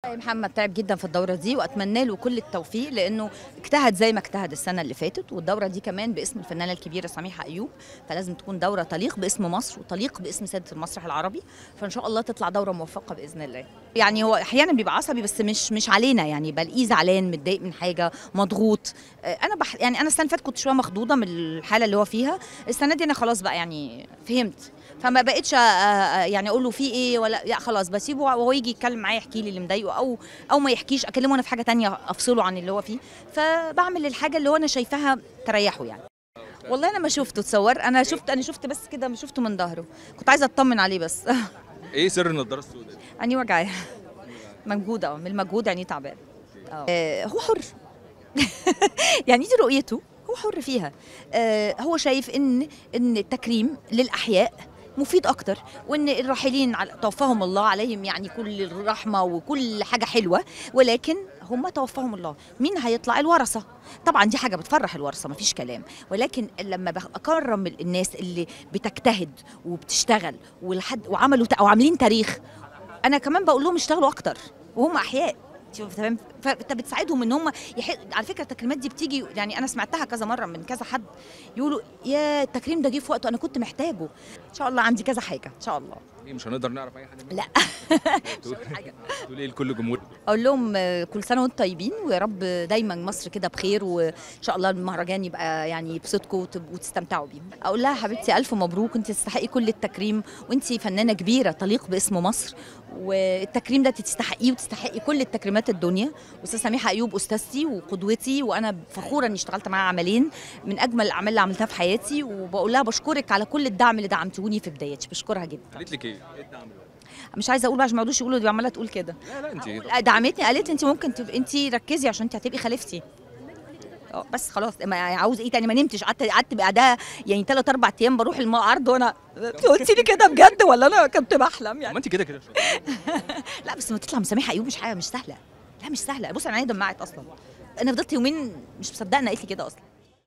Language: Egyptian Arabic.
محمد تعب جدا في الدوره دي واتمنى له كل التوفيق لانه اجتهد زي ما اجتهد السنه اللي فاتت والدوره دي كمان باسم الفنانه الكبيره سميحه ايوب فلازم تكون دوره تليق باسم مصر وتليق باسم سيده المسرح العربي فان شاء الله تطلع دوره موفقه باذن الله يعني هو احيانا بيبقى عصبي بس مش مش علينا يعني بلاقيه زعلان متضايق من حاجه مضغوط آه، انا بح يعني انا السنه اللي فاتت كنت شويه مخضوضه من الحاله اللي هو فيها السنه دي انا خلاص بقى يعني فهمت فما بقتش آه، آه، يعني اقول له في ايه ولا لا خلاص بسيبه وهو يجي يتكلم معايا يحكي لي اللي مضايقه او او ما يحكيش اكلمه انا في حاجه تانية افصله عن اللي هو فيه فبعمل الحاجه اللي هو انا شايفاها تريحه يعني والله انا ما شفته تصور انا شفت انا شفت بس كده شفته من ظهره كنت عايزه اطمن عليه بس ايه سر النضاره السوداء دي؟ اني وجعي مجهود اه من المجهود يعني تعبان آه هو حر يعني دي رؤيته هو حر فيها آه هو شايف ان ان التكريم للاحياء مفيد اكتر وان الراحلين على- توفاهم الله عليهم يعني كل الرحمه وكل حاجه حلوه ولكن هم توفاهم الله مين هيطلع الورثه طبعا دي حاجه بتفرح الورثه مفيش كلام ولكن لما بكرم الناس اللي بتجتهد وبتشتغل ولحد وعملوا او عاملين تاريخ انا كمان بقول لهم اشتغلوا اكتر وهم احياء شوف تمام فانت بتساعدهم ان هم يح... على فكره التكريمات دي بتيجي يعني انا سمعتها كذا مره من كذا حد يقولوا يا التكريم ده جه في وقته انا كنت محتاجه ان شاء الله عندي كذا حاجه ان شاء الله ايه مش هنقدر نعرف اي حاجه منها؟ لا تقول حاجه تقول ايه لكل جمهور اقول لهم آه، كل سنه وانتم طيبين ويا رب دايما مصر كده بخير وان شاء الله المهرجان يبقى يعني يبسطكم وتب- وتستمتعوا بيه اقول لها حبيبتي الف مبروك انت تستحقي كل التكريم وانت فنانه كبيره تليق باسم مصر والتكريم ده تستحقيه وتستحقي كل التكريمات الدنيا استاذه سميحه ايوب استاذتي وقدوتي وانا فخوره اني اشتغلت معاها عملين من اجمل الاعمال اللي عملتها في حياتي وبقول لها بشكرك على كل الدعم اللي دعمتوني في بدايتي بشكرها جدا قالت لك ايه؟ ايه الدعم ده؟ مش عايزه اقول بقى عشان ما يقعدوش يقولوا دي عماله تقول كده لا لا انت لا، دعمتني قالت لي انت ممكن تبقى انت ركزي عشان انت هتبقي خليفتي اه بس خلاص ما عاوز ايه تاني ما نمتش قعدت قعدت بعدها يعني ثلاث اربع ايام بروح المعرض وانا قلت لي كده بجد ولا انا كنت بحلم ما يعني انت كده كده شاطرة. لا بس ما تطلع مسامحه ايوب مش حاجه مش سهله لا مش سهله بص انا عيني دمعت اصلا انا فضلت يومين مش مصدقه انها قالت لي كده اصلا